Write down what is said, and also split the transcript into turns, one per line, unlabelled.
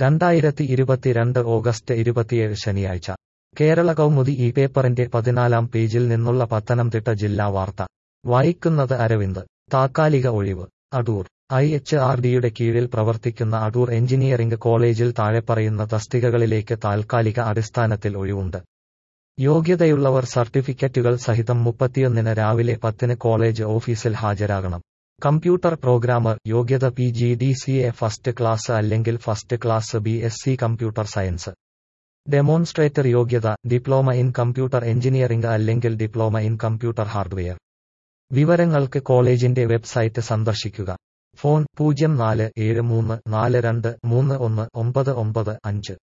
രണ്ടായിരത്തി ഇരുപത്തിരണ്ട് ഓഗസ്റ്റ് ഇരുപത്തിയേഴ് ശനിയാഴ്ച കേരള കൗമുദി ഈ പേപ്പറിന്റെ പതിനാലാം പേജിൽ നിന്നുള്ള പത്തനംതിട്ട ജില്ലാ വാർത്ത വായിക്കുന്നത് അരവിന്ദ് താത്കാലിക ഒഴിവ് അടൂർ ഐ എച്ച് ആർ ഡിയുടെ കീഴിൽ പ്രവർത്തിക്കുന്ന അടൂർ എഞ്ചിനീയറിംഗ് കോളേജിൽ താഴെപ്പറയുന്ന തസ്തികകളിലേക്ക് താൽക്കാലിക അടിസ്ഥാനത്തിൽ ഒഴിവുണ്ട് യോഗ്യതയുള്ളവർ സർട്ടിഫിക്കറ്റുകൾ സഹിതം മുപ്പത്തിയൊന്നിന് രാവിലെ പത്തിന് കോളേജ് ഓഫീസിൽ ഹാജരാകണം കമ്പ്യൂട്ടർ പ്രോഗ്രാമർ യോഗ്യത P G D C A first class അല്ലെങ്കിൽ first class B S C computer science demonstrator യോഗ്യത ഡിപ്ലോമ ഇൻ കമ്പ്യൂട്ടർ എഞ്ചിനീയറിംഗ് അല്ലെങ്കിൽ ഡിപ്ലോമ ഇൻ കമ്പ്യൂട്ടർ ഹാർഡ്വെയർ വിവരങ്ങൾക്ക് കോളേജിന്റെ വെബ്സൈറ്റ് സന്ദർശിക്കുക ഫോൺ പൂജ്യം നാല് ഏഴ് മൂന്ന് നാല് രണ്ട് മൂന്ന് ഒന്ന് ഒമ്പത് ഒമ്പത് അഞ്ച്